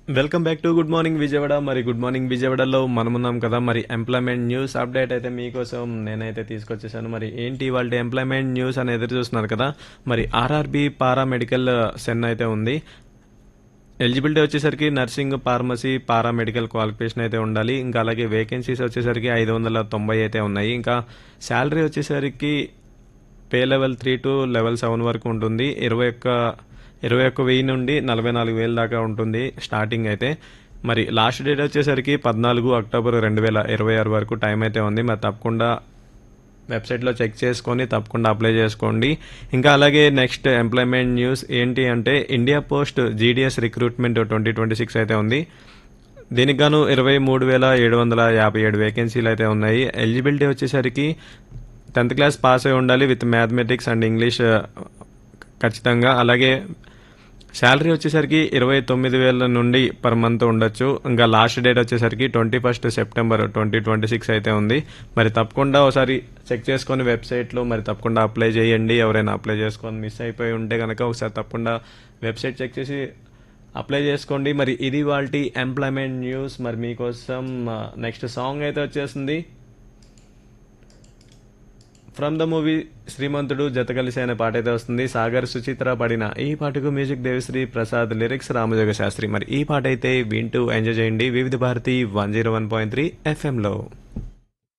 welcome back to good morning Vijayawada మరి good morning విజయవాడలో మనమున్నాం కదా మరి ఎంప్లాయ్మెంట్ న్యూస్ అప్డేట్ అయితే మీకోసం నేనైతే తీసుకొచ్చేసాను మరి ఏంటి వాళ్ళ ఎంప్లాయ్మెంట్ న్యూస్ అని ఎదురు చూస్తున్నారు కదా మరి ఆర్ఆర్బి పారామెడికల్ సెన్ అయితే ఉంది ఎలిజిబిలిటీ వచ్చేసరికి నర్సింగ్ ఫార్మసీ పారామెడికల్ క్వాలిఫికేషన్ అయితే ఉండాలి ఇంకా అలాగే వేకెన్సీస్ వచ్చేసరికి ఐదు వందల తొంభై అయితే ఉన్నాయి ఇంకా శాలరీ వచ్చేసరికి pay level three to level seven వరకు ఉంటుంది ఇరవై ఒక్క ఇరవై ఒక్క వెయ్యి నుండి నలభై నాలుగు వేల దాకా ఉంటుంది స్టార్టింగ్ అయితే మరి లాస్ట్ డేట్ వచ్చేసరికి పద్నాలుగు అక్టోబర్ రెండు వేల ఇరవై ఆరు వరకు టైం అయితే ఉంది మరి తప్పకుండా వెబ్సైట్లో చెక్ చేసుకొని తప్పకుండా అప్లై చేసుకోండి ఇంకా అలాగే నెక్స్ట్ ఎంప్లాయ్మెంట్ న్యూస్ ఏంటి అంటే India post GDS recruitment twenty twenty six అయితే ఉంది దీనికి గాను ఇరవై మూడు వేల ఏడు వందల యాభై ఏడు వేకెన్సీలు అయితే ఉన్నాయి ఎలిజిబిలిటీ వచ్చేసరికి టెన్త్ క్లాస్ పాస్ అయి ఉండాలి విత్ మ్యాథమెటిక్స్ అండ్ ఇంగ్లీష్ ఖచ్చితంగా అలాగే శాలరీ వచ్చేసరికి ఇరవై తొమ్మిది వేల నుండి పర్ మంత్ ఉండొచ్చు ఇంకా లాస్ట్ డేట్ వచ్చేసరికి twenty first September twenty twenty six అయితే ఉంది మరి తప్పకుండా ఒకసారి చెక్ చేసుకొని వెబ్సైట్లో మరి తప్పకుండా అప్లై చేయండి ఎవరైనా అప్లై చేసుకొని మిస్ అయిపోయి ఉంటే కనుక ఒకసారి తప్పకుండా వెబ్సైట్ చెక్ చేసి అప్లై చేసుకోండి మరి ఇది వాళ్ళ ఎంప్లాయ్మెంట్ న్యూస్ మరి మీకోసం నెక్స్ట్ సాంగ్ అయితే వచ్చేసింది ఫ్రమ్ ద మూవీ శ్రీమంతుడు జత కలిసి అనే పాట అయితే వస్తుంది సాగర్ సుచిత్ర పడిన ఈ పాటకు మ్యూజిక్ దేవిశ్రీ ప్రసాద్ లిరిక్స్ రామజోగ శాస్త్రి మరి ఈ పాట అయితే వింటూ ఎంజాయ్ చేయండి Vividh Bharati one zero one point three ఎఫ్ఎంలో